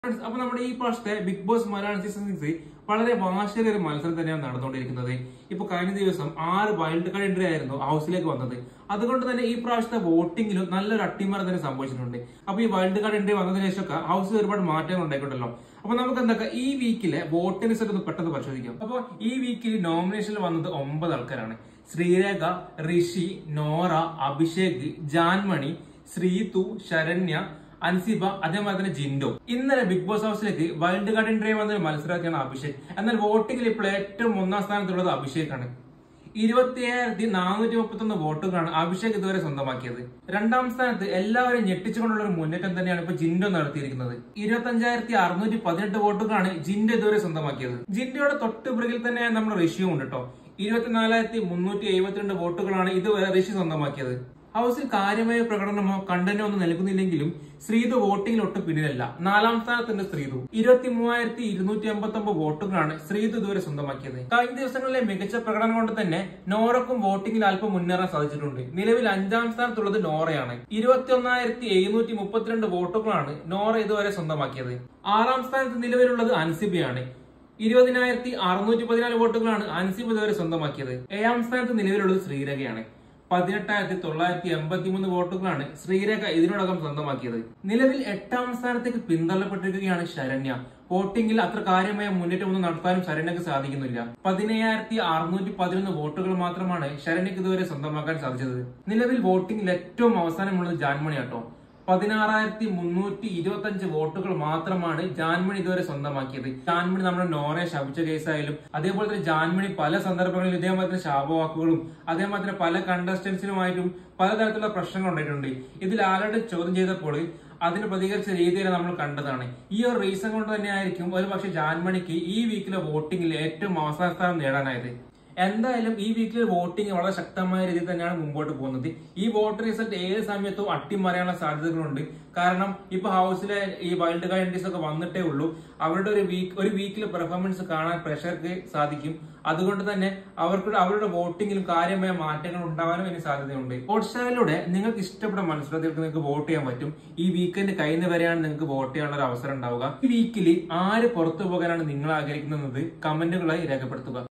Friends, അപ്പൊ നമ്മുടെ ഈ പ്രാവശ്യത്തെ Bigg Boss Malayalam season six വളരെ വാശിയേറിയ ഒരു മത്സരം തന്നെയാണ് നടന്നുകൊണ്ടിരിക്കുന്നത് ഇപ്പൊ കഴിഞ്ഞ ദിവസം ആറ് വൈൽഡ് കാർഡ് എൻട്രി ആയിരുന്നു ഹൗസിലേക്ക് വന്നത് അതുകൊണ്ട് തന്നെ ഈ പ്രാവശ്യത്തെ വോട്ടിംഗിലും നല്ലൊരു അട്ടിമറി തന്നെ സംഭവിച്ചിട്ടുണ്ട് അപ്പൊ ഈ വൈൽഡ് കാർഡ് എൻട്രി വന്നതിന് ശേഷമൊക്കെ ഹൗസിൽ ഒരുപാട് മാറ്റങ്ങൾ ഉണ്ടായിട്ടുണ്ടല്ലോ അപ്പൊ നമുക്ക് എന്തൊക്കെ ഈ വീക്കിലെ വോട്ടിംഗ് റിസൾട്ട് ഒന്ന് പെട്ടെന്ന് പരിശോധിക്കാം അപ്പൊ ഈ വീക്കിൽ നോമിനേഷനിൽ വന്നത് ഒമ്പത് ആൾക്കാരാണ് ശ്രീരേഖ ഋഷി നോറ അഭിഷേക് ജാൻമണി ശ്രീതു ശരണ്യ അൻസിബ അതേപോലെ തന്നെ ജിൻഡോ ഇന്നലെ ബിഗ് ബോസ് ഹൗസിലേക്ക് വൈൽഡ് കാർഡ് എൻട്രി വന്ന ഒരു മത്സരാർത്ഥിയാണ് അഭിഷേക് എന്നാൽ വോട്ടിംഗിൽ ഇപ്പോൾ ഏറ്റവും ഒന്നാം സ്ഥാനത്തുള്ളത് അഭിഷേകാണ് ഇരുപത്തിയേഴായിരത്തി നാനൂറ്റി മുപ്പത്തി ഒന്ന് വോട്ടുകളാണ് അഭിഷേക് ഇതുവരെ സ്വന്തമാക്കിയത് രണ്ടാം സ്ഥാനത്ത് എല്ലാവരും ഞെട്ടിച്ചുകൊണ്ടുള്ള ഒരു മുന്നേറ്റം തന്നെയാണ് ഇപ്പൊ ജിൻഡോ നടത്തിയിരിക്കുന്നത് ഇരുപത്തി അഞ്ചായിരത്തി അറുന്നൂറ്റി പതിനെട്ട് വോട്ടുകളാണ് ജിൻഡോ ഇതുവരെ സ്വന്തമാക്കിയത് ജിൻഡോയുടെ തൊട്ട് പിറകിൽ തന്നെ നമ്മുടെ ഋഷിയും ഉണ്ട് കേട്ടോ ഇരുപത്തിനാലായിരത്തി മുന്നൂറ്റി എഴുപത്തിരണ്ട് വോട്ടുകളാണ് ഇതുവരെ ഋഷി സ്വന്തമാക്കിയത് ഹൗസിൽ കാര്യമായ പ്രകടനമോ കണ്ടന്റോ ഒന്നും നൽകുന്നില്ലെങ്കിലും ശ്രീതു വോട്ടിംഗിൽ ഒട്ടും പിന്നിലല്ല നാലാം സ്ഥാനത്തുണ്ട് ശ്രീതു ഇരുപത്തി മൂവായിരത്തി ഇരുന്നൂറ്റി അമ്പത്തി ഒമ്പത് വോട്ടുകളാണ് ശ്രീതു ഇതുവരെ സ്വന്തമാക്കിയത് കഴിഞ്ഞ ദിവസങ്ങളിലെ മികച്ച പ്രകടനം കൊണ്ട് തന്നെ നോറക്കും വോട്ടിംഗിൽ അല്പം മുന്നേറാൻ സാധിച്ചിട്ടുണ്ട് നിലവിൽ അഞ്ചാം സ്ഥാനത്തുള്ളത് നോറയാണ് ഇരുപത്തി ഒന്നായിരത്തി എഴുന്നൂറ്റി മുപ്പത്തിരണ്ട് വോട്ടുകളാണ് നോറ ഇതുവരെ സ്വന്തമാക്കിയത് ആറാം സ്ഥാനത്ത് നിലവിലുള്ളത് അൻസിബയാണ് ഇരുപതിനായിരത്തി അറുന്നൂറ്റി പതിനാല് വോട്ടുകളാണ് അൻസിബ് ഇതുവരെ സ്വന്തമാക്കിയത് ഏഴാം സ്ഥാനത്ത് നിലവിലുള്ളത് ശ്രീരേഖയാണ് പതിനെട്ടായിരത്തി തൊള്ളായിരത്തി എൺപത്തി മൂന്ന് വോട്ടുകളാണ് ശ്രീരേഖ ഇതിനോടകം സ്വന്തമാക്കിയത് നിലവിൽ എട്ടാം സ്ഥാനത്തേക്ക് പിന്തള്ളപ്പെട്ടിരിക്കുകയാണ് ശരണ്യ വോട്ടിംഗിൽ അത്ര കാര്യമായ മുന്നേറ്റമൊന്നും നടത്താനും ശരണ്യക്ക് സാധിക്കുന്നില്ല പതിനയ്യായിരത്തി അറുന്നൂറ്റി പതിനൊന്ന് വോട്ടുകൾ മാത്രമാണ് ശരണ്യക്ക് ഇതുവരെ സ്വന്തമാക്കാൻ സാധിച്ചത് നിലവിൽ വോട്ടിംഗിൽ ഏറ്റവും അവസാനമുള്ളത് ജാൻമണിയാട്ടോ പതിനാറായിരത്തി മുന്നൂറ്റി ഇരുപത്തി അഞ്ച് വോട്ടുകൾ മാത്രമാണ് ജാൻമണി ഇതുവരെ സ്വന്തമാക്കിയത് ജാൻമണി നമ്മുടെ നോറെ ശപിച്ച കേസായാലും അതേപോലെ തന്നെ ജാൻമണി പല സന്ദർഭങ്ങളിലും ഇതേപോലെ തന്നെ ശാപവാക്കുകളും അതേപോലെ തന്നെ പല കണ്ടസ്റ്റൻസിനുമായിട്ടും പലതരത്തിലുള്ള പ്രശ്നങ്ങൾ ഉണ്ടായിട്ടുണ്ട് ഇതിൽ ആരുടെ ചോദ്യം ചെയ്തപ്പോൾ അതിന് പ്രതികരിച്ച രീതിയിൽ നമ്മൾ കണ്ടതാണ് ഈ ഒരു റീസൺ കൊണ്ട് തന്നെ ആയിരിക്കും ഒരു പക്ഷെ ജാൻമണിക്ക് ഈ വീക്കിലെ വോട്ടിംഗിൽ ഏറ്റവും അവസാന സ്ഥാനം നേടാനായത് എന്തായാലും ഈ വീക്കിലെ വോട്ടിംഗ് വളരെ ശക്തമായ രീതിയിൽ തന്നെയാണ് മുമ്പോട്ട് പോകുന്നത് ഈ വോട്ട് റിസൾട്ട് ഏത് സമയത്തും അട്ടിമറിയാനുള്ള സാധ്യതകളുണ്ട് കാരണം ഇപ്പൊ ഹൗസിലെ ഈ വൈൽഡ് കാർഡ് എൻട്രീസ് ഒക്കെ വന്നിട്ടേ ഉള്ളൂ അവരുടെ ഒരു വീക്ക് ഒരു വീക്കിലെ പെർഫോമൻസ് കാണാൻ പ്രഷർക്ക് സാധിക്കും അതുകൊണ്ട് തന്നെ അവർക്ക് അവരുടെ വോട്ടിങ്ങിലും കാര്യമായ മാറ്റങ്ങൾ ഉണ്ടാവാനും ഇനി സാധ്യതയുണ്ട് ഹോട്ട്സ്റ്റാറിലൂടെ നിങ്ങൾക്ക് ഇഷ്ടപ്പെട്ട മത്സരത്തിലേക്ക് നിങ്ങൾക്ക് വോട്ട് ചെയ്യാൻ പറ്റും ഈ വീക്കെൻഡ് കഴിയുന്ന വരെയാണ് നിങ്ങൾക്ക് വോട്ട് ചെയ്യാനുള്ള ഒരു അവസരം ഉണ്ടാവുക ഈ വീക്കിൽ ആര് പുറത്തു പോകാനാണ് നിങ്ങൾ ആഗ്രഹിക്കുന്നത് കമന്റുകളായി രേഖപ്പെടുത്തുക